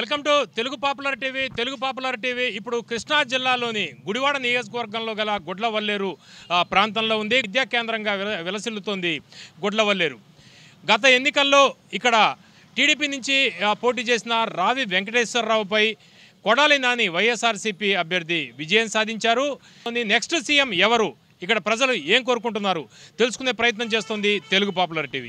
Welcome to Telugu popular TV Telugu popular TV ఇప్పుడు కృష్ణా జిల్లాలోని గుడివాడ నియోజకవర్గంలో గల గుడ్లవల్లేరు ఆ, ప్రాంతంలో ఉంది విద్యా కేంద్రంగా విల- విలసిల్లుతోంది గుడ్లవల్లేరు గత ఎన్నికల్లో ఇక్కడ టీడీపీ నుంచి ఆ, పోటీ చేసిన రావి వెంకటేశ్వరరావుపై కొడాలి నాని వైఎస్ఆర్సీపీ అభ్యర్థి విజయం సాధించారు నెక్స్ట్ సీఎం ఎవరు ఇక్కడ ప్రజలు ఏం కోరుకుంటున్నారు తెలుసుకునే ప్రయత్నం చేస్తుంది తెలుగు పాపులర్ టీవీ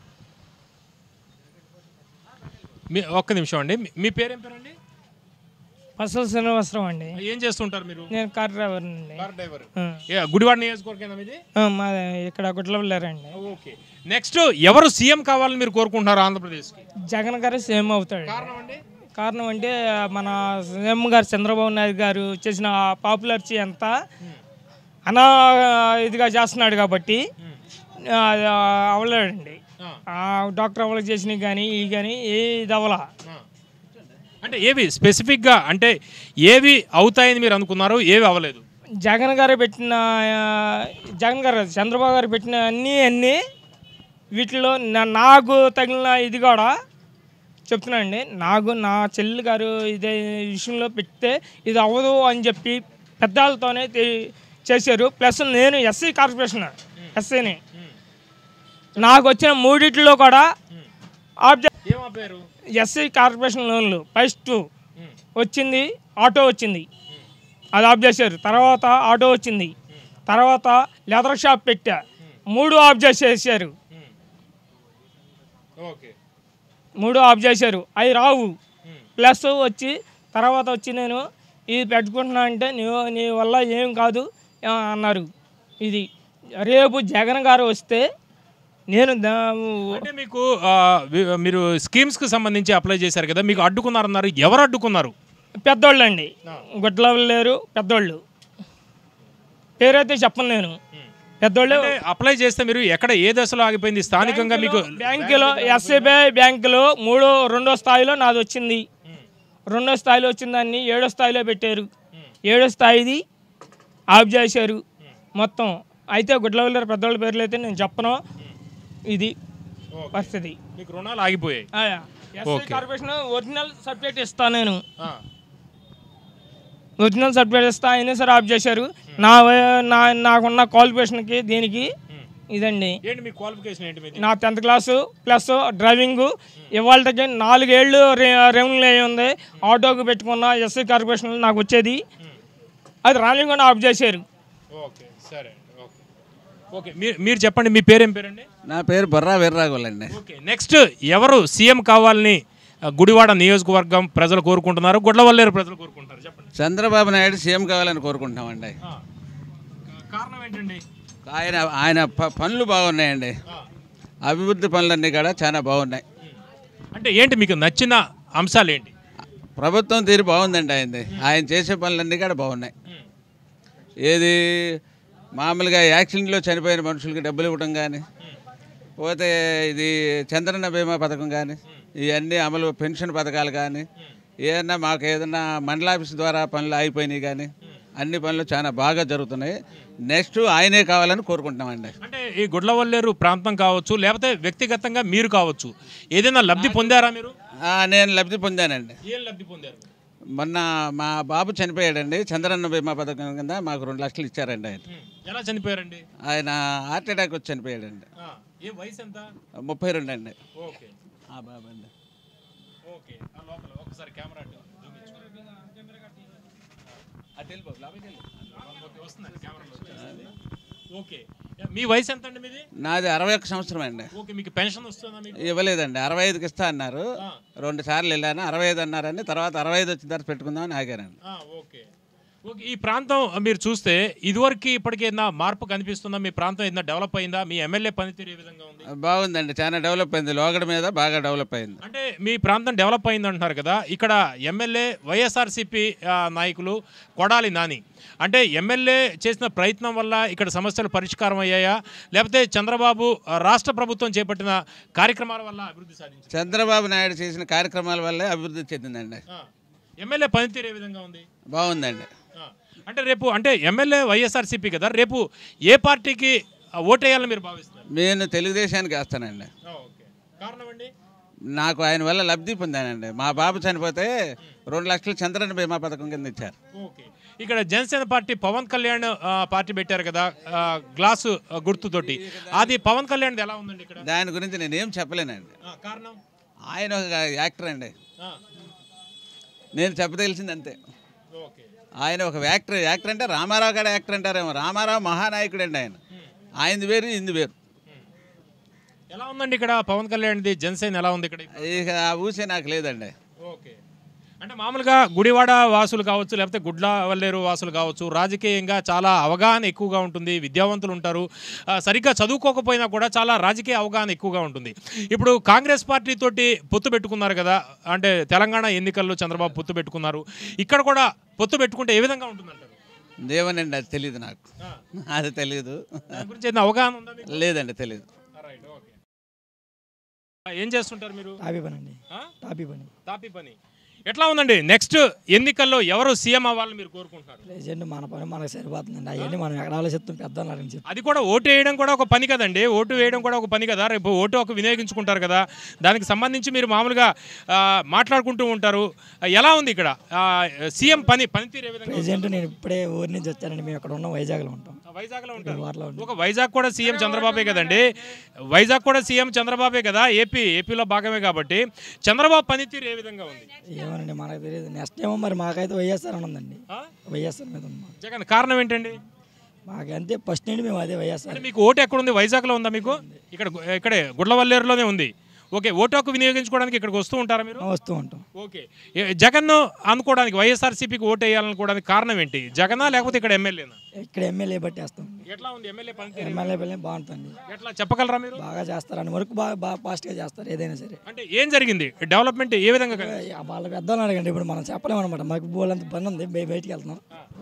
మీ ఒక్క నిమిషం అండి మీ- మీ పేరేం పేరండి పసల శ్రీనివాసరావు అండి ఏం చేస్తుంటారు మీరు నేను కార్ డ్రైవర్ అండి కార్ డ్రైవర్ ఆ. ఏ, గుడివాడ నియోజకవర్గం ఇది మా ఇక్కడ గుడ్లవల్లారండి ఓకే నెక్స్ట్ ఎవరు సీఎం కావాలని మీరు కోరుకుంటున్నారు ఆంధ్రప్రదేశ్కి జగన్ గారు సీఎం అవుతాడు కారణం అండి కారణం అంటే మన సీఎం గారు చంద్రబాబు నాయుడు గారు చేసిన పాపులారిటీ అంతా అనా ఇదిగా చేస్తున్నాడు కాబట్టి ఆ, అవ్వలేడండి ఆ. ఆ, డాక్టర్ అవ్వలకు చేసినవి కానీ ఇవి కానీ ఏ ఇది అవ్వలా ఆ. అంటే ఏవి స్పెసిఫిక్గా అంటే ఏవి అవుతాయని మీరు అనుకున్నారు ఏవి అవ్వలేదు జగన్ గారు పెట్టిన ఆ, జగన్ గారు కాదు, చంద్రబాబు గారు పెట్టిన అన్నీ అన్నీ వీటిలో నా- నాకు తగిలిన ఇది కూడా చెప్తున్నానండి నాకు నా చెల్లి గారు ఇదే విషయంలో పెడితే ఇది అవ్వదు అని చెప్పి పెద్దవాళ్ళతోనే తె- చేశారు ప్లస్ నేను ఎస్సీ కార్పొరేషన్ ఎస్సీని నాకు వచ్చిన మూడిట్లో కూడా ఆబ్జెక్ట్ ఏం పేరు ఎస్సీ కార్పొరేషన్ లోన్లు ఫస్ట్ వచ్చింది ఆటో వచ్చింది అది ఆఫ్ చేశారు తర్వాత ఆటో వచ్చింది తర్వాత లెదర్ షాప్ పెట్టా మూడు ఆఫ్ చేసేసారు ఓకే మూడు ఆఫ్ చేశారు అవి రావు ప్లస్ వచ్చి తర్వాత వచ్చి నేను ఇది పెట్టుకుంటున్నా అంటే నీ నీ వల్ల ఏం కాదు ఆ, అన్నారు ఇది రేపు జగన్ గారు వస్తే నేను దా- అంటే మీకు ఆ, వి- మీరు స్కీమ్స్కి సంబంధించి అప్లై చేశారు కదా మీకు అడ్డుకున్నారన్నారు ఎవరు అడ్డుకున్నారు పెద్దోళ్ళు అండి గుడ్ల లేరు పెద్దోళ్ళు పేరైతే చెప్పను నేను పెద్దోళ్ళు అంటే అప్లై చేస్తే మీరు ఎక్కడ ఏ దశలో ఆగిపోయింది స్థానికంగా మీకు బ్యాంకులో ఎస్బీఐ బ్యాంకులో మూడో రెండో స్థాయిలో నాది వచ్చింది రెండో స్థాయిలో వచ్చిన దాన్ని ఏడో స్థాయిలో పెట్టారు ఏడో స్థాయిది ఆఫ్ చేశారు మొత్తం అయితే గుడ్లవల్లి పెద్దోళ్ళ పేర్లు అయితే నేను చెప్పను ఇది పరిస్థితి మీకు రుణాలు ఆగిపోయాయి ఎస్ఐ కార్పొరేషన్ ఒరిజినల్ సర్టిఫికేట్ ఇస్తాను నేను ఆ. ఒరిజినల్ సర్టిఫికేట్ ఇస్తా అయినా సరే ఆఫ్ చేశారు నా వయ- నా నాకున్న క్వాలిఫికేషన్కి దీనికి ఇదండి ఏంటి మీ క్వాలిఫికేషన్ ఏంటి మీది నా టెన్త్ క్లాసు ప్లస్ డ్రైవింగ్ ఇవాళకి నాలుగేళ్ళు రె రెవెన్యూ అయి ఉంది ఆటోకి పెట్టుకున్న ఎస్సీ కార్పొరేషన్ నాకు వచ్చేది అది రానివ్వకుండా ఆఫ్ చేశారు ఓకే సరే ఓకే ఓకే మీరు మీరు చెప్పండి మీ పేరేం పేరండి నా పేరు బొర్రా వీర్రాఘవులండి ఓకే నెక్స్ట్ ఎవరు సీఎం కావాలని ఆ, గుడివాడ నియోజకవర్గం ప్రజలు కోరుకుంటున్నారు గుడ్లవల్లేరు ప్రజలు కోరుకుంటారు చెప్పండి చంద్రబాబు నాయుడు సీఎం కావాలని కోరుకుంటున్నామండి ఆ. కారణం ఏంటండి ఆయన ఆయన ప- పనులు బాగున్నాయండి అభివృద్ధి పనులన్నీ కూడా చాలా బాగున్నాయి అంటే ఏంటి మీకు నచ్చిన అంశాలు ఏంటి ప్రభుత్వం తీరు బాగుందండి ఆయనది ఆయన చేసే పనులన్నీ కూడా బాగున్నాయి ఏది మామూలుగా యాక్సిడెంట్లో చనిపోయిన మనుషులకి డబ్బులు ఇవ్వడం కానీ పోతే ఇది చంద్రన్న బీమా పథకం కానీ ఇవన్నీ అమలు పెన్షన్ పథకాలు కానీ ఏదన్నా మాకు ఏదన్నా మండల ఆఫీస్ ద్వారా పనులు ఆగిపోయినాయి కానీ అన్ని పనులు చాలా బాగా జరుగుతున్నాయి నెక్స్ట్ ఆయనే కావాలని కోరుకుంటున్నామండి అంటే ఈ గుడ్లవల్లేరు ప్రాంతం కావచ్చు లేకపోతే వ్యక్తిగతంగా మీరు కావచ్చు ఏదైనా లబ్ధి పొందారా మీరు ఆ, నేను లబ్ధి పొందానండి ఏం లబ్ధి పొందారు మొన్న మా బాబు చనిపోయాడండి చంద్రన్న బీమా పథకం కింద మాకు రెండు లక్షలు ఇచ్చారండి ఆయన ఎలా చనిపోయారండి ఆయన హార్ట్ అటాక్ వచ్చి చనిపోయాడండి ఆ, ఏ వయసు ఎంత ముప్పై రెండు అండి ఓకే ఆ బాబు అండి ఓకే ఆ లోపల ఒకసారి కెమెరా అటు చూపించు. ఓకే, వస్తుందండి, కెమెరాలో వచ్చేస్తుంది. ఓకే మీ వయసు ఎంత అండి మీది నాది అరవై ఒక్క సంవత్సరం అండి ఓకే మీకు పెన్షన్ వస్తుందా మీకు ఇవ్వలేదండి అరవై ఐదుకి ఇస్తా అన్నారు రెండు సార్లు వెళ్ళాను అరవై ఐదు అన్నారని తర్వాత అరవై ఐదు వచ్చిన తర్వాత పెట్టుకుందామని ఆగానండి ఆ, ఓకే ఓకే ఈ ప్రాంతం మీరు చూస్తే ఇదివరకు ఇప్పటికి ఏదైనా మార్పు కనిపిస్తుందా మీ ప్రాంతం ఏదైనా డెవలప్ అయిందా మీ ఎమ్మెల్యే పనితీరు ఏ విధంగా ఉంది బాగుందండి చాలా డెవలప్ అయింది లోగడ మీద బాగా డెవలప్ అయింది అంటే మీ ప్రాంతం డెవలప్ అయింది అంటున్నారు కదా ఇక్కడ ఎమ్మెల్యే వైఎస్ఆర్సీపీ ఆ, నాయకులు కొడాలి నాని అంటే ఎమ్మెల్యే చేసిన ప్రయత్నం వల్ల ఇక్కడ సమస్యలు పరిష్కారం అయ్యాయా లేకపోతే చంద్రబాబు ఆ, రాష్ట్ర ప్రభుత్వం చేపట్టిన కార్యక్రమాల వల్ల అభివృద్ధి సాధించారు చంద్రబాబు నాయుడు చేసిన కార్యక్రమాల వల్లే అభివృద్ధి చెందిందండి ఎమ్మెల్యే పనితీరు ఏ విధంగా ఉంది బాగుందండి ఆ, అంటే రేపు అంటే ఎమ్మెల్యే వైఎస్ఆర్సీపీ కదా రేపు ఏ పార్టీకి ఆ, ఓటేయాలని మీరు భావిస్తున్నారు నేను తెలుగుదేశానికి వేస్తానండి ఓకే కారణం అండి నాకు ఆయన వల్ల లబ్ధి పొందానండి మా బాబు చనిపోతే రెండు లక్షలు చంద్రన్న బీమా పథకం కింద ఇచ్చారు ఓకే ఇక్కడ జనసేన పార్టీ పవన్ కళ్యాణ్ ఆ, పార్టీ పెట్టారు కదా ఆ, గ్లాసు ఆ, గుర్తుతోటి అది పవన్ కళ్యాణ్ ఎలా ఉందండి ఇక్కడ దాని గురించి నేనేం చెప్పలేనండి ఆ, కారణం ఆయన ఒక యాక్టర్ అండి ఆ, నేను చెప్పదలిసింది అంతే ఓకే ఆయన ఒక యాక్టర్ యాక్టర్ అంటే రామారావు గారు యాక్టర్ అంటారేమో రామారావు మహానాయకుడు అండి ఆయన ఆయనది వేరు ఇంది వేరు ఎలా ఉందండి ఇక్కడ పవన్ కళ్యాణ్ది జనసేన ఎలా ఉంది ఇక్కడ ఇక ఆ ఊసే నాకు లేదండి ఓకే అంటే మామూలుగా గుడివాడ వాసులు కావచ్చు లేకపోతే గుడ్ల వల్లేరు వాసులు కావచ్చు రాజకీయంగా చాలా అవగాహన ఎక్కువగా ఉంటుంది విద్యావంతులు ఉంటారు ఆ, సరిగ్గా చదువుకోకపోయినా కూడా చాలా రాజకీయ అవగాహన ఎక్కువగా ఉంటుంది ఇప్పుడు కాంగ్రెస్ పార్టీ తోటి పొత్తు పెట్టుకున్నారు కదా అంటే తెలంగాణ ఎన్నికల్లో చంద్రబాబు పొత్తు పెట్టుకున్నారు ఇక్కడ కూడా పొత్తు పెట్టుకుంటే ఏ విధంగా ఉంటుందంటారు దేవనండి అది తెలియదు నాకు అది తెలియదు దాని గురించి ఏదైనా అవగాహన ఉందా మీకు? లేదండి తెలియదు రైట్, ఓకే. ఆ, ఏం చేస్తుంటారు మీరు టాపీ పని అండి ఆ? టాపీ పని తాపీ పని ఎట్లా ఉందండి నెక్స్ట్ ఎన్నికల్లో ఎవరు సీఎం అవ్వాలని మీరు కోరుకుంటున్నారు ప్రెసిడెంట్ మన పని మనకు సరిపోతుందండి అవన్నీ మనం ఎక్కడ ఆలోచిస్తాం పెద్ద అని చెప్పి అది కూడా ఓటు వేయడం కూడా ఒక పని కదండి ఓటు వేయడం కూడా ఒక పని కదా రేపు ఓటు ఒక వినియోగించుకుంటారు కదా దానికి సంబంధించి మీరు మామూలుగా ఆ, మాట్లాడుకుంటూ ఉంటారు ఆ, ఎలా ఉంది ఇక్కడ ఆ, సీఎం పని పనితీరు ఏ విధంగా ఉంది? ప్రెసిడెంట్ నేను ఇప్పుడే ఊరి నుంచి వచ్చానండి మేము ఇక్కడ ఉన్నాం వైజాగ్లో ఉంటాం ఆ, వైజాగ్లో ఉంటారు వార్లో ఉంటాం ఒక వైజాగ్ కూడా సీఎం చంద్రబాబే కదండి వైజాగ్ కూడా సీఎం చంద్రబాబే కదా ఏపీ ఏపీలో భాగమే కాబట్టి చంద్రబాబు పనితీరు ఏ విధంగా ఉంది ఏమోనండి మనకు తెలియదు నెక్స్ట్ ఏమో మరి మాకైతే వైఎస్ఆర్ అని ఉందండి ఆ? వైఎస్ఆర్ మీద ఉంది మాకు. జగన్ కారణం ఏంటండి మాకు అంతే ఫస్ట్ నుండి మేము అదే వైఎస్ఆర్ అంటే మీకు ఓటు ఎక్కడ ఉంది వైజాగ్లో ఉందా మీకు ఇక్కడ ఇక్కడే గుడ్లవల్లేరులోనే ఉంది ఓకే ఓటు హక్కు వినియోగించుకోవడానికి ఇక్కడికి వస్తూ ఉంటారా మీరు వస్తూ ఉంటాం ఓకే ఏ- జగన్ అనుకోవడానికి వైఎస్ఆర్సీపీకి ఓటు వేయాలనుకోవడానికి కారణం ఏంటి జగనా లేకపోతే ఇక్కడ ఎమ్మెల్యేనా ఇక్కడ ఎమ్మెల్యే బట్టి వేస్తాం ఎట్లా ఉంది ఎమ్మెల్యే పనితీరు ఎమ్మెల్యే పిల్లలు బాగుంటుంది ఎట్లా చెప్పగలరా మీరు బాగా చేస్తారు అన్ని వరకు బాగా బాగా ఫాస్ట్గా చేస్తారు ఏదైనా సరే అంటే ఏం జరిగింది డెవలప్మెంట్ ఏ విధంగా కలిగింది? ఏ, వాళ్ళ పెద్దలు అడగండి ఇప్పుడు మనం చెప్పలేము అనమాట మాకు బోలంత పని ఉంది బయ- బయటికి వెళ్తున్నాం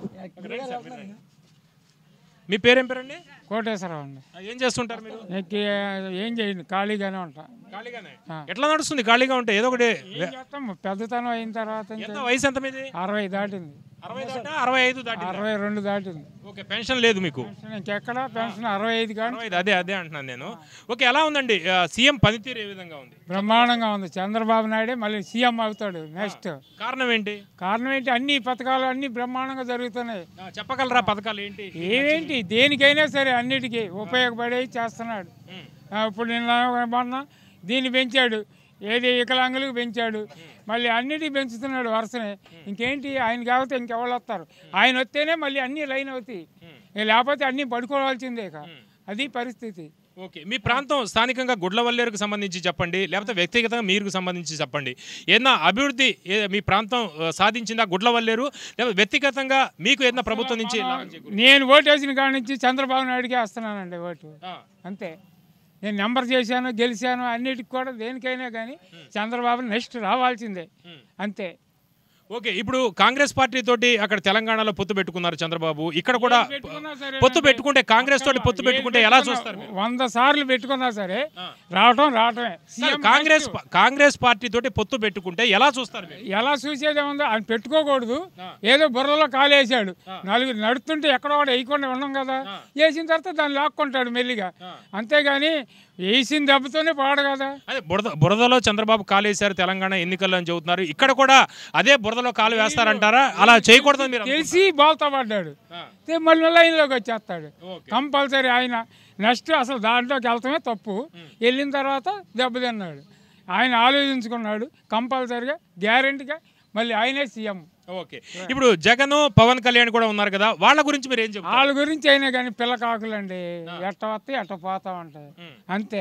మీ పేరేం పేరండి కోటేశ్వరరావు అండి ఆ, ఏం చేస్తుంటారు మీరు నీకు ఏం చేయను ఖాళీగానే ఉంటా ఖాళీగానే ఎట్లా నడుస్తుంది ఖాళీగా ఉంటే ఏదో ఒకటి ఏం చేస్తాం పెద్దతనం అయిన తర్వాత ఇంకా ఎంత వయసు ఎంత మీది అరవై దాటింది అరవై దాటా అరవై ఐదు దాటి అరవై రెండు దాటింది ఓకే పెన్షన్ లేదు మీకు పెన్షన్ ఇంకెక్కడ పెన్షన్ అరవై ఐదు కానీ అరవై ఐదు అదే అదే అంటున్నాను నేను ఓకే ఎలా ఉందండి ఆ, సీఎం పనితీరు ఏ విధంగా ఉంది బ్రహ్మాండంగా ఉంది చంద్రబాబు నాయుడే మళ్ళీ సీఎం అవుతాడు నెక్స్ట్ కారణం ఏంటి కారణం ఏంటి అన్ని పథకాలు అన్ని బ్రహ్మాండంగా జరుగుతున్నాయి ఆ, చెప్పగలరా పథకాలు ఏంటి ఏమేంటి దేనికైనా సరే అన్నిటికీ ఉపయోగపడేవి చేస్తున్నాడు ఆ, ఇప్పుడు నిన్న మొన్న దీన్ని పెంచాడు ఏది వికలాంగులకు పెంచాడు మళ్ళీ అన్నిటికీ పెంచుతున్నాడు వరుసనే ఇంకేంటి ఆయన కాకపోతే ఇంకెవరు వస్తారు ఆయన వస్తేనే మళ్ళీ అన్నీ లైన్ అవుతాయి ఇక లేకపోతే అన్నీ పడుకోవాల్సిందే ఇక అది పరిస్థితి ఓకే మీ ప్రాంతం స్థానికంగా గుడ్లవల్లేరుకు సంబంధించి చెప్పండి లేకపోతే వ్యక్తిగతంగా మీకు సంబంధించి చెప్పండి ఏదైనా అభివృద్ధి ఏ- మీ ప్రాంతం ఆ, సాధించిందా గుడ్లవల్లేరు లేకపోతే వ్యక్తిగతంగా మీకు ఏదైనా ప్రభుత్వం నుంచి లాభం చేకూరిందా? నేను ఓటేసిన కాడి నుంచి చంద్రబాబు నాయుడుకే వేస్తున్నానండి ఓటు ఆ, అంతే నేను నెంబర్ చేశాను గెలిచాను అన్నిటికి కూడా దేనికైనా కానీ చంద్రబాబు నెక్స్ట్ రావాల్సిందే అంతే ఓకే ఇప్పుడు కాంగ్రెస్ పార్టీ తోటి అక్కడ తెలంగాణలో పొత్తు పెట్టుకున్నారు చంద్రబాబు ఇక్కడ కూడా పెట్టుకున్నా సరే పొత్తు పెట్టుకుంటే కాంగ్రెస్ తోటి పొత్తు ఏది పెట్టుకుంటే ఎలా పెట్టుకున్నా, చూస్తారు మీరు? వంద సార్లు పెట్టుకున్నా సరే రావటం రావటమే కాదు, CM Congress next. Congress party తోటి పొత్తు పెట్టుకుంటే ఎలా చూస్తారు మీరు ఎలా చూసేదే ఉందో ఆయన పెట్టుకోకూడదు ఏదో బుర్రలో కాలేసాడు నలుగురు నడుస్తుంటే ఎక్కడో ఒకటి వేయకుండా ఉన్నాం కదా వేసిన తర్వాత దాన్ని లాక్కుంటాడు మెల్లిగా అంతేగాని వేసిన దెబ్బతోనే పాడు కదా అదే బురద బురదలో చంద్రబాబు కాలు వేశారు తెలంగాణ ఎన్నికల్లో అని చెబుతున్నారు ఇక్కడ కూడా అదే బురదలో కాలు వేస్తారంటారా అలా చేయకూడదని మీరు తెలిసి బాల్తో పడ్డాడు తే మళ్ళీ లైన్లోకి వచ్చేస్తాడు కంపల్సరీ ఆయన నెక్స్ట్ అసలు దాంట్లోకి వెళ్తామే తప్పు వెళ్ళిన తర్వాత దెబ్బతిన్నాడు ఆయన ఆలోచించుకున్నాడు కంపల్సరీగా గ్యారెంటీగా మళ్ళీ ఆయనే సీఎం ఓకే ఇప్పుడు జగన్ పవన్ కళ్యాణ్ కూడా ఉన్నారు కదా వాళ్ళ గురించి మీరు ఏం చెప్తారు వాళ్ళ గురించి అయినా కానీ పిల్ల కాకులండి ఎట్ట వస్తే ఎట్ట పోతా ఉంటాయి అంతే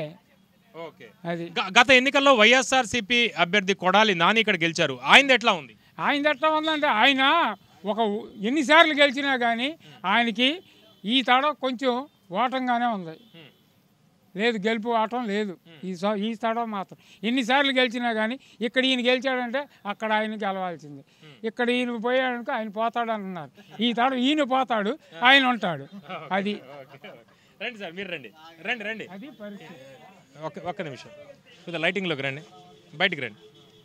ఓకే అది గ- గత ఎన్నికల్లో వైఎస్ఆర్ సిపి అభ్యర్థి కొడాలి నాని ఇక్కడ గెలిచారు ఆయనది ఎట్లా ఉంది ఆయన ఎట్లా ఉందంటే ఆయన ఒక ఎన్నిసార్లు గెలిచినా కానీ ఆయనకి ఈ తడ కొంచెం ఓటంగానే ఉంది లేదు గెలుపు ఆటం లేదు ఈ స- ఈ తడ మాత్రం ఎన్నిసార్లు గెలిచినా కానీ ఇక్కడ ఈయన గెలిచాడంటే అక్కడ ఆయన గెలవాల్సింది ఇక్కడ ఈయన పోయాడనుకో ఆయన పోతాడు అంటున్నారు ఈ తడ ఈయన పోతాడు ఆయన ఉంటాడు అది రండి సార్ మీరు రండి రండి రండి అది పరిస్థితి ఒక్క ఒక్క నిమిషం కొద్దిగా లైటింగ్లోకి రండి బయటికి రండి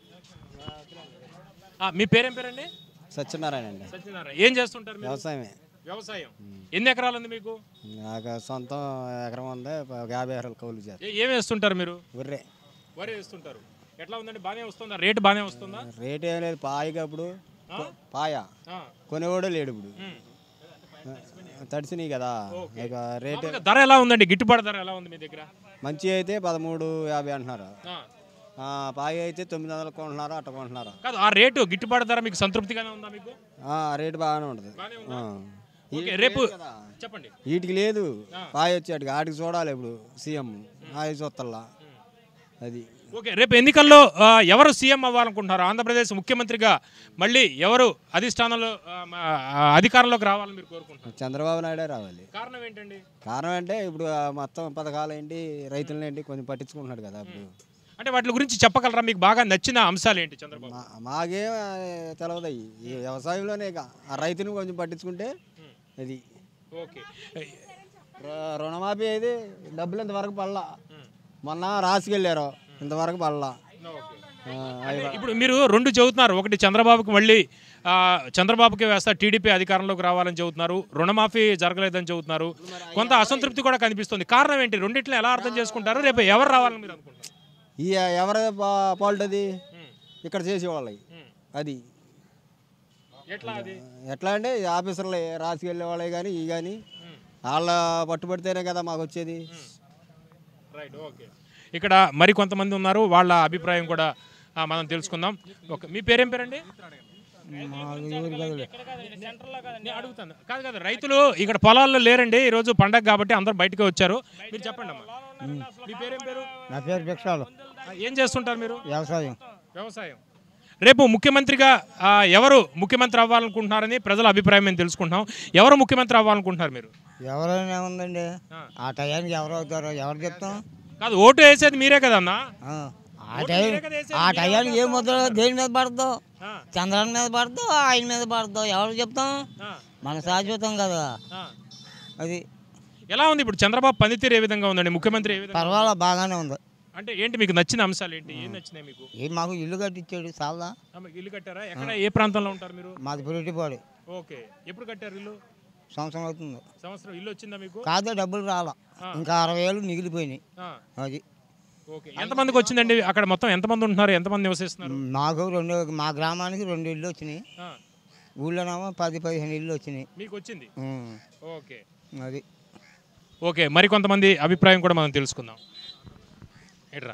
ఆ, మీ పేరేం పేరండి సత్యనారాయణ అండి సత్యనారాయణ ఏం చేస్తుంటారు మీరు వ్యవసాయమే వ్యవసాయం ఎన్ని ఎకరాలు ఉంది మీకు నాకు సొంతం ఎకరం ఉంది ఒక యాభై ఎకరాలు కౌలు చేస్తారు ఏ- ఏం వేస్తుంటారు మీరు ఉర్రే వరి వేస్తుంటారు ఎట్లా ఉందండి బాగానే వస్తుందా రేటు బాగానే వస్తుందా రేట్ ఏం లేదు పాయకి అప్పుడు ఆ? పాయ ఆ. కొనేవాడు లేడు ఇప్పుడు ఉమ్. తడిసినాయి కదా ఇక రేట్ మామూలుగా ధర ఎలా ఉందండి గిట్టుబాటు ధర ఎలా ఉంది మీ దగ్గర మంచి అయితే పదమూడు యాభై అంటున్నారు ఆ. ఆ, పాయ అయితే తొమ్మిది వందలు కొంటున్నారు అట్ట కొంటున్నారు కాదు ఆ రేటు గిట్టుబాటు ధర మీకు సంతృప్తిగానే ఉందా మీకు ఆ, రేట్ బాగానే ఉంటుంది బాగానే ఉందా? ఆ. ఓకే రేపు చెప్పండి వీటికి లేదు పాయ వచ్చేటికి ఆటికి చూడాలి ఇప్పుడు సీఎం ఆయ చూస్తల్లా అది ఓకే రేపు ఎన్నికల్లో ఆ, ఎవరు సీఎం అవ్వాలనుకుంటున్నారు ఆంధ్రప్రదేశ్ ముఖ్యమంత్రిగా మళ్ళీ ఎవరు అధిష్టానంలో ఆ, మా- ఆ, అధికారంలోకి రావాలని మీరు కోరుకుంటున్నారు చంద్రబాబు నాయుడే రావాలి కారణం ఏంటండి కారణం అంటే ఇప్పుడు ఆ మొత్తం పథకాలు ఏంటి రైతులను ఏంటి కొంచెం పట్టించుకుంటున్నాడు కదా ఇప్పుడు అంటే వాటి గురించి చెప్పగలరా మీకు బాగా నచ్చిన అంశాలు ఏంటి చంద్రబాబు మా- మాకేం ఆ, తెలవదు అయ్యి. ఈ వ్యవసాయంలోనే ఇక ఆ రైతుని కొంచెం పట్టించుకుంటే అది ఓకే రు- రుణమాఫీ అయితే డబ్బులు ఇంతవరకు పడలా మొన్న రాసుకెళ్ళారు ఇంతవరకు పడలా ఆ, అంటే ఇప్పుడు మీరు రెండు చెబుతున్నారు ఒకటి చంద్రబాబుకి మళ్ళీ ఆ, చంద్రబాబుకి వేస్తా టీడీపీ అధికారంలోకి రావాలని చెబుతున్నారు రుణమాఫీ జరగలేదని చెబుతున్నారు కొంత అసంతృప్తి కూడా కనిపిస్తుంది కారణం ఏంటి రెండిట్లో ఎలా అర్థం చేసుకుంటారు రేపు ఎవరు రావాలని మీరు అనుకుంటున్నారు ఈ ఎవరి పాల్ట్ అది ఇక్కడ చేసేవాళ్ళవి అది ఎట్లా అది ఎట్లా అంటే ఈ ఆఫీసర్లే రాసుకెళ్ళే వాళ్ళే కానీ ఈ కానీ వాళ్ళ పట్టుబడితేనే కదా మాకు వచ్చేది రైట్ ఓకే ఇక్కడ మరి కొంతమంది ఉన్నారు వాళ్ళ అభిప్రాయం కూడా ఆ, మనం తెలుసుకుందాం ఓకే మీ పేరేం పేరండి నేను అడుగుతాను కాదు కాదు రైతులు ఇక్కడ పొలాల్లో లేరండి ఈరోజు పండగ కాబట్టి అందరూ బయటకు వచ్చారు మీరు చెప్పండి అమ్మా మీ పేరేం పేరు నా పేరు భిక్షాలు ఆ, ఏం చేస్తుంటారు మీరు వ్యవసాయం వ్యవసాయం రేపు ముఖ్యమంత్రిగా ఆ, ఎవరు ముఖ్యమంత్రి అవ్వాలనుకుంటున్నారని ప్రజల అభిప్రాయం మేము తెలుసుకుంటున్నాం ఎవరు ముఖ్యమంత్రి అవ్వాలనుకుంటున్నారు మీరు ఎవరైనా ఉందండి ఆ టయానికి ఎవరు అవుతారో ఎవరు చెప్తాం కాదు ఓటు వేసేది మీరే కదన్నా ఆ, ఆ టైం ఆ టయానికి ఏం ముద్ర దేని మీద పడదో ఆ, చంద్రన్ మీద పడదో ఆయన మీద పడదో ఎవరు చెప్తాం ఆ, మన శాశ్వతం కదా ఆ. అది ఎలా ఉంది ఇప్పుడు చంద్రబాబు పనితీరు ఏ విధంగా ఉందండి ముఖ్యమంత్రి ఏ విధంగా పర్వాలా బాగానే ఉంది అంటే ఏంటి మీకు నచ్చిన అంశాలు ఏంటి ఏం నచ్చినాయి మీకు ఏ మాకు ఇల్లు కట్టించాడు చాలా ఆ, మీకు ఇల్లు కట్టారా ఎక్కడ ఏ ప్రాంతంలో ఉంటారు మీరు మాది పురిటిపాడు ఓకే ఎప్పుడు కట్టారు ఇల్లు సంవత్సరం అవుతుంది సంవత్సరం ఇల్లు వచ్చిందా మీకు కాదే డబ్బులు రాలా ఇంకా అరవై ఏళ్ళు మిగిలిపోయినాయి ఆ, అది ఓకే ఎంతమందికి వచ్చిందండి అక్కడ మొత్తం ఎంతమంది ఉంటున్నారు ఎంతమంది నివసిస్తున్నారు మాకు రెండు మా గ్రామానికి రెండు ఇల్లు వచ్చినాయి ఆ, ఊళ్ళోనేమో పది పదిహేను ఇల్లు వచ్చినాయి మీకు వచ్చింది ఉం. ఓకే అది ఓకే మరి కొంతమంది అభిప్రాయం కూడా మనం తెలుసుకుందాం ఎట్రా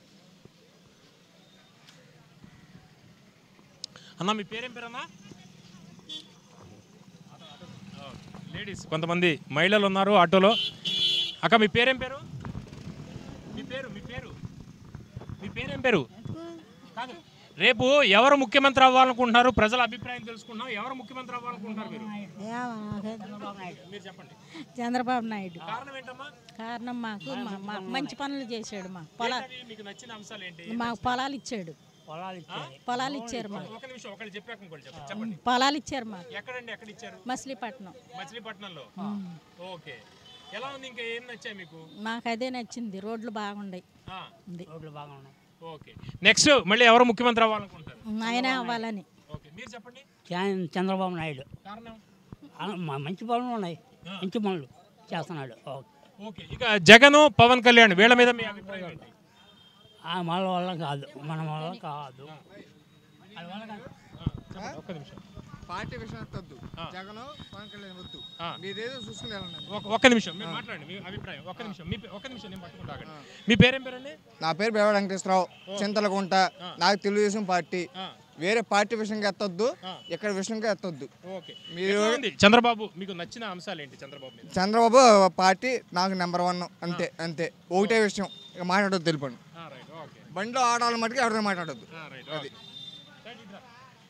అన్న మీ పేరేం పేరన్నా లేడీస్ కొంతమంది మహిళలు ఉన్నారు ఆటోలో అక్క మీ పేరేం పేరు మీ పేరు మీ పేరు మీ పేరేం పేరు కాదు రేపు ఎవరు ముఖ్యమంత్రి అవ్వాలనుకుంటున్నారు ప్రజల అభిప్రాయం తెలుసుకుంటున్నాం ఎవరు ముఖ్యమంత్రి అవ్వాలనుకుంటున్నారు మీరు మీరు చెప్పండి చంద్రబాబు నాయుడు కారణం ఏంటమ్మా కారణం మాకు మా- మాకు మంచి పనులు చేశాడు మా పొలా ఏంటవి మీకు నచ్చిన అంశాలు ఏంటి మాకు పొలాలు ఇచ్చాడు పొలాలు ఇచ్చారు మాకు ఒక నిమిషం ఒకళ్ళు చెప్పాక ఇంకోటి చెప్పండి చెప్పండి పొలాలు ఇచ్చారు మాకు ఎక్కడండి ఎక్కడ ఇచ్చారు మచిలీపట్నం మచిలీపట్నంలో ఓకే ఎలా ఉంది ఇంకా ఏం నచ్చాయి మీకు మాకు అదే నచ్చింది రోడ్లు బాగుండయి ఆ, ఉంది ఓకే నెక్స్ట్ మళ్ళీ ఎవరు ముఖ్యమంత్రి అవ్వాలనుకుంటారు ఆయనే అవ్వాలని ఓకే మీరు చెప్పండి చా- చంద్రబాబు నాయుడు కారణం ఆ, మ- మంచి పనులు ఉన్నాయి మంచి పనులు చేస్తున్నాడు ఓకే. ఓకే ఇక జగన్ పవన్ కళ్యాణ్ వీళ్ళ మీద మీ అభిప్రాయం ఏంటి ఆ మన వల్ల కాదు మన వల్ల కాదు వాళ్ళ వల్ల కాదు. చెప్పండి, ఒక్క నిమిషం పార్టీ విషయం ఎత్తొద్దు జగన్ పవన్ కళ్యాణ్ వద్దు ఆ. మీదేదో చూసుకుని వెళ్ళండి ఒక- ఒక్క నిమిషం మీరు మాట్లాడండి మీ అభిప్రాయం ఒక్క నిమిషం మీ పే- ఒక్క నిమిషం నేను పట్టుకుంటా ఆగండి. మీ పేరేం పేరండి నా పేరు బేవాడ వెంకటేశ్వరరావు చింతలకుంట నాకు తెలుగుదేశం పార్టీ ఆ. వేరే పార్టీ విషయంగా ఎత్తొద్దు ఇక్కడ విషయంగా ఎత్తొద్దు ఓకే మీరు ఎట్లా ఉంది? చంద్రబాబు మీకు నచ్చిన అంశాలు ఏంటి చంద్రబాబు మీద చంద్రబాబు పార్టీ నాకు నెంబర్ వన్ అంతే అంతే ఒకటే విషయం ఇక మాట్లాడొద్దు తెలిపండి ఆ, రైట్ ఓకే బండిలో ఆడాలి మటుకు ఎవరితో మాట్లాడొద్దు ఆ, రైట్ ఓకే రైట్, ఇట్రా.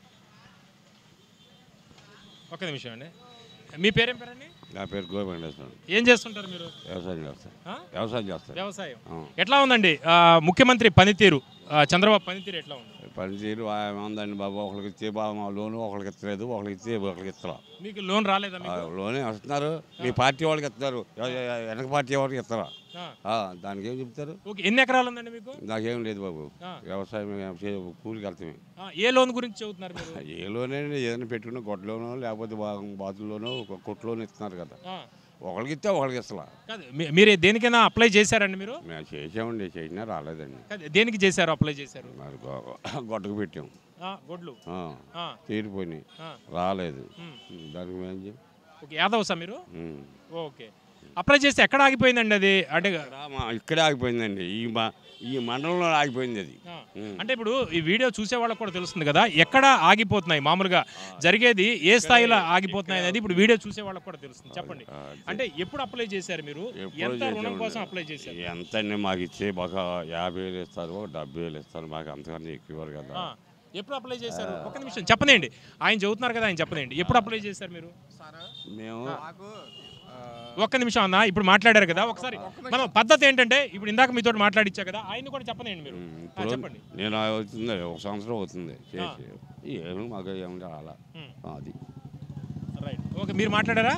ఒక్క నిమిషం అండి మీ పేరేం పేరండి నా పేరు గోవి వెంకటేశ్వరం ఏం చేస్తుంటారు మీరు వ్యవసాయం చేస్తాను ఆ? వ్యవసాయం చేస్తాను వ్యవసాయం ఆ. ఎట్లా ఉందండి ఆ, ముఖ్యమంత్రి పనితీరు ఆ, చంద్రబాబు పనితీరు ఎట్లా ఉంది పనితీరు ఆయన ఉందండి బాబు ఒకరికి ఇచ్చే బాబు లోను ఒకరికి ఇస్తలేదు ఒకరికి ఇచ్చే ఒకరికి ఇస్తరా మీకు లోన్ రాలేదా మీకు లోనే వస్తున్నారు మీ పార్టీ వాళ్ళకి ఇస్తారు ఎ- ఎ- వెనక పార్టీ వాళ్ళకి ఇస్తారా ఆ. ఆ, దానికి ఏం చెప్తారు ఓకే ఎన్ని ఎకరాలు ఉందండి మీకు నాకేం లేదు బాబు ఆ. వ్యవసాయం ఏం చే- కూలికి వెళ్తామే ఆ, ఏ లోన్ గురించి చెబుతున్నారు మీరు ఏ లోనే ఏదైనా పెట్టుకున్న గొడ్లోనో లేకపోతే బా- బాతుల్లోనో ఒక కొట్లోనో ఇస్తున్నారు కదా ఆ, ఒకరికి ఇస్తే ఒకరికి ఇస్తలా కాదు మీ- మీరు దేనికైనా అప్లై చేశారండి మీరు మేము చేసామండి చేసినా రాలేదండి కాదు, దేనికి చేశారు అప్లై చేశారు మరి గొ- గొడ్డకు పెట్టాం ఆ, గొడ్లు ఆ, ఆ. తీరిపోయినాయి ఆ. రాలేదు ఉమ్. దానికి మేము చేయం ఓకే యాదవ్సా మీరు ఉమ్. ఓకే అప్లై చేస్తే ఎక్కడ ఆగిపోయిందండి అది అంటే ఇక్కడ మా- ఇక్కడే ఆగిపోయిందండి ఈ మా ఈ మండలంలో ఆగిపోయింది అది ఆ. ఉమ్. అంటే ఇప్పుడు ఈ వీడియో చూసే వాళ్ళకి కూడా తెలుస్తుంది కదా ఎక్కడ ఆగిపోతున్నాయి మామూలుగా జరిగేది ఏ స్థాయిలో ఆగిపోతున్నాయి అనేది ఇప్పుడు వీడియో చూసే వాళ్ళకి కూడా తెలుస్తుంది చెప్పండి ఆ, అంటే ఎప్పుడు అప్లై చేశారు మీరు ఎప్పుడో ఎంత రుణం చేసామండి. కోసం అప్లై చేశారు ఎంత అండి మాకు ఇచ్చే మాకు యాభై వేలు ఇస్తారు డెబ్బై వేలు ఇస్తారు మాకు అంతకన్నా ఎక్కువ ఇవ్వరు కదా ఆ, ఎప్పుడు అప్లై చేశారు ఒక నిమిషం చెప్పనేయండి ఆయన చెబుతున్నారు కదా ఆయన చెప్పనేయండి ఎప్పుడు అప్లై చేశారు మీరు మేము ఒక్క నిమిషం అన్న ఇప్పుడు మాట్లాడారు కదా ఒకసారి మనం పద్ధతి ఏంటంటే ఇప్పుడు ఇందాక మీతో మాట్లాడిచ్చా కదా ఆయన కూడా చెప్పనేయండి మీరు ఆ, ఇప్పుడు చెప్పండి నేను అవుతుంది ఒక సంవత్సరం అవుతుంది చేసి ఏమి మాకు ఏమి రాలా ఉమ్. అది రైట్ ఓకే మీరు మాట్లాడారా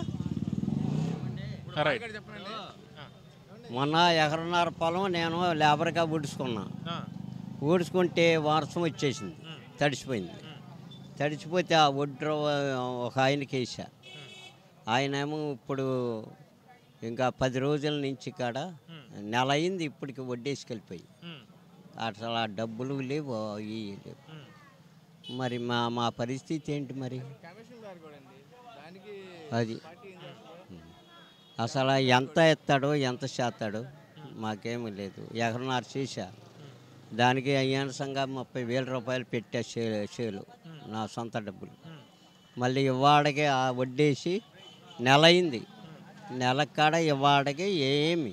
రైట్ మొన్న ఎకరన్నర పొలం నేను లేబర్గా ఊడ్చుకున్నా ఆ. ఊడ్చుకుంటే వర్షం వచ్చేసింది తడిసిపోయింది తడిసిపోతే ఆ ఒడ్డు ఒక ఆయనకి వేసా ఆయన ఏమో ఇప్పుడు ఇంకా పది రోజుల నుంచి కాడ నెల అయింది ఇప్పటికి వడ్డేసుకెళ్ళిపోయి ఉమ్. అసలు ఆ డబ్బులు లేవు ఇవి లేవు మరి మా మా పరిస్థితి ఏంటి మరి అది అసలు ఎంత ఎత్తాడో ఎంత చేస్తాడో మాకేమీ లేదు ఎకరన్నర చేశా దానికి అయ్యానసంగా ముప్పై వేల రూపాయలు పెట్టా చే చేలు నా సొంత డబ్బులు మళ్ళీ ఇవాడకి ఆ వడ్డేసి నెల అయింది నెల కాడ ఇవాడకి ఏమి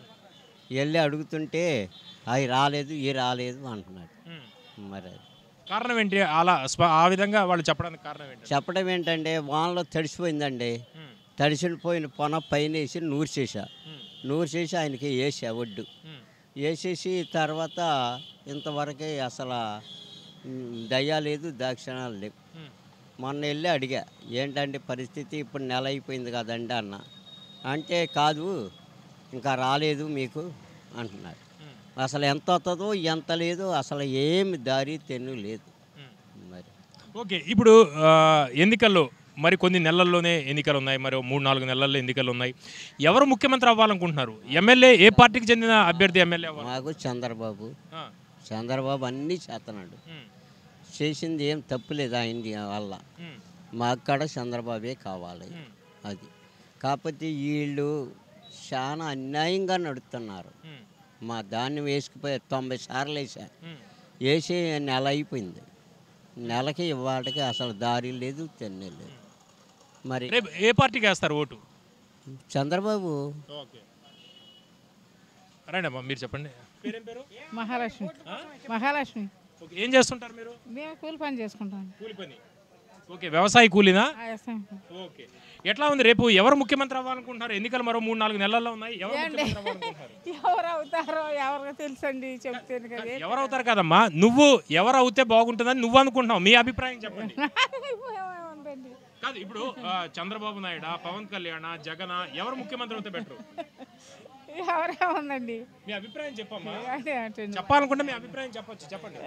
వెళ్ళి అడుగుతుంటే అవి రాలేదు ఇవి రాలేదు అంటున్నాడు మరి అది. కారణం ఏంటి అలా స్వ- ఆ విధంగా వాళ్ళు చెప్పడానికి కారణం ఏంటి చెప్పడం ఏంటంటే వానలో తడిసిపోయిందండి తడిసిన పోయిన పొన పైన వేసి నూరు చేసా నూరు చేసి ఆయనకి వేసా ఒడ్డు వేసేసి తర్వాత ఇంతవరకే అసలు ఉమ్, దయ్యా లేదు దాక్షిణాలు లేవు మొన్న వెళ్ళి అడిగా ఏంటంటే పరిస్థితి ఇప్పుడు నెల అయిపోయింది కదండి అన్న అంటే కాదు ఇంకా రాలేదు మీకు అంటున్నాడు అసలు ఎంత వస్తుందో ఎంత లేదో అసలు ఏమి దారి తెన్ను లేదు మరి ఓకే ఇప్పుడు ఆ, ఎన్నికల్లో మరి కొన్ని నెలల్లోనే ఎన్నికలు ఉన్నాయి మరి ఓ మూడు నాలుగు నెలల్లో ఎన్నికలు ఉన్నాయి ఎవరు ముఖ్యమంత్రి అవ్వాలనుకుంటున్నారు ఎమ్మెల్యే ఏ పార్టీకి చెందిన అభ్యర్థి ఎమ్మెల్యే అవ్వాలి మాకు చంద్రబాబు ఆ. చంద్రబాబు అన్నీ చేస్తున్నాడు ఉమ్. చేసింది ఏం తప్పులేదు ఆయన వల్ల ఉమ్. మాకు కూడా చంద్రబాబే కావాలి అది కాకపోతే వీళ్ళు చాలా అన్యాయంగా నడుస్తున్నారు ఉమ్. మా దాన్ని వేసుకుపోయి తొంభై సార్లు వేసా ఉమ్. వేసి నెల అయిపోయింది నెలకి ఇవాటికి అసలు దారి లేదు తెన్నే లేదు మరి రేపు ఏ పార్టీకి వేస్తారు ఓటు చంద్రబాబు ఓకే రండి అమ్మా మీరు చెప్పండి పేరేం పేరు మహాలక్ష్మి మహాలక్ష్మి ఓకే ఏం చేస్తుంటారు మీరు మేము కూలి పని చేసుకుంటాం కూలి పని ఓకే వ్యవసాయ కూలీనా ఆ, వ్యవసాయం పని. ఓకే ఎట్లా ఉంది రేపు ఎవరు ముఖ్యమంత్రి అవ్వాలనుకుంటున్నారు ఎన్నికలు మరో మూడు నాలుగు నెలల్లో ఉన్నాయి ఎవరు ఏండి? ముఖ్యమంత్రి అవ్వాలనుకుంటున్నారు ఎవరు అవుతారో ఎవరికి తెలుసండి చెప్తాను కదా ఎవరు అవుతారు కదమ్మా నువ్వు ఎవరు అవుతే బాగుంటుందని నువ్వు అనుకుంటున్నావు మీ అభిప్రాయం చెప్పండి ఉందండి కాదు ఇప్పుడు ఆ, చంద్రబాబు నాయుడు పవన్ కళ్యాణ్ జగన్ ఎవరు ముఖ్యమంత్రి అవుతే బెటర్ ఎవరే ఉందండి మీ అభిప్రాయం చెప్పమ్మా అదే అంటుంది. చెప్పాలనుకుంటే మీ అభిప్రాయం చెప్పొచ్చు చెప్పండి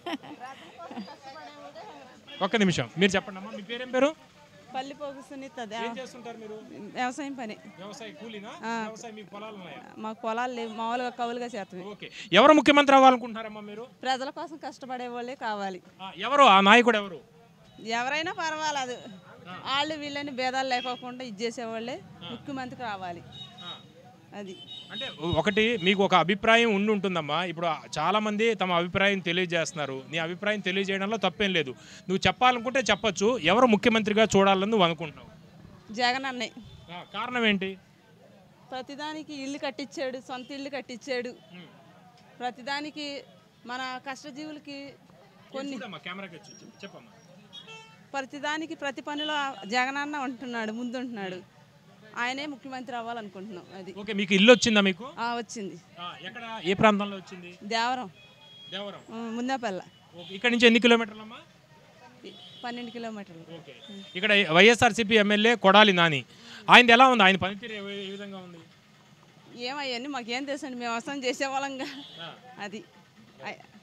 ఒక్క నిమిషం మీరు చెప్పండి అమ్మా మీ పేరేం పేరు పల్లిపోగు సునీత ఏం చేస్తుంటారు మీరు వ్యవసాయం పని వ్యవసాయ కూలీనా ఆ. వ్యవసాయం మీకు పొలాలు ఉన్నాయా మాకు పొలాలు లేవు మామూలుగా కవులుగా చేస్తాం ఓకే ఎవరు ముఖ్యమంత్రి అవ్వాలనుకుంటున్నారమ్మా మీరు ప్రజల కోసం కష్టపడే వాళ్ళే కావాలి ఆ, ఎవరు ఆ నాయకుడు ఎవరు ఎవరైనా పర్వాలేదు వాళ్ళు వీళ్ళని భేదాలు లేకోకుండా ఇది చేసేవాళ్ళే ముఖ్యమంత్రి రావాలి అది అంటే ఒకటి మీకు ఒక అభిప్రాయం ఉండి ఉంటుందమ్మా ఇప్పుడు చాలా మంది తమ అభిప్రాయం తెలియజేస్తున్నారు నీ అభిప్రాయం తెలియజేయడంలో తప్పేం లేదు నువ్వు చెప్పాలనుకుంటే చెప్పొచ్చు ఎవరు ముఖ్యమంత్రిగా చూడాలని నువ్వు అనుకుంటున్నావు జగన్ అన్నయ్య ఆ, కారణం ఏంటి ప్రతిదానికి ఇల్లు కట్టించాడు సొంత ఇల్లు కట్టించాడు ప్రతిదానికి మన కష్టజీవులకి కొన్ని చూడమ్మా కెమెరాకి వచ్చి చెప్పు, చెప్పమ్మా ప్రతిదానికి ప్రతి పనిలో జగనన్న ఉంటున్నాడు ముందుంటున్నాడు ఆయనే ముఖ్యమంత్రి అవ్వాలనుకుంటున్నాం అది ఓకే మీకు ఇల్లు వచ్చిందా మీకు ఆ, వచ్చింది ఆ, ఎక్కడ ఏ ప్రాంతంలో వచ్చింది దేవరం దేవరం ఆ, ముందాపల్ల ఓకే ఇక్కడ నుంచి ఎన్ని కిలోమీటర్లు అమ్మా పన్నెండు కిలోమీటర్లు ఓకే ఇక్కడ వైఎస్ఆర్సీపీ ఎమ్మెల్యే కొడాలి నాని ఆయనది ఎలా ఉంది ఆయన పనితీరు ఏ- ఏ విధంగా ఉంది ఏమయ్యని మాకేం తెలుసండి మేము అవసరం చేసేవాళ్ళంగా అది అయ్-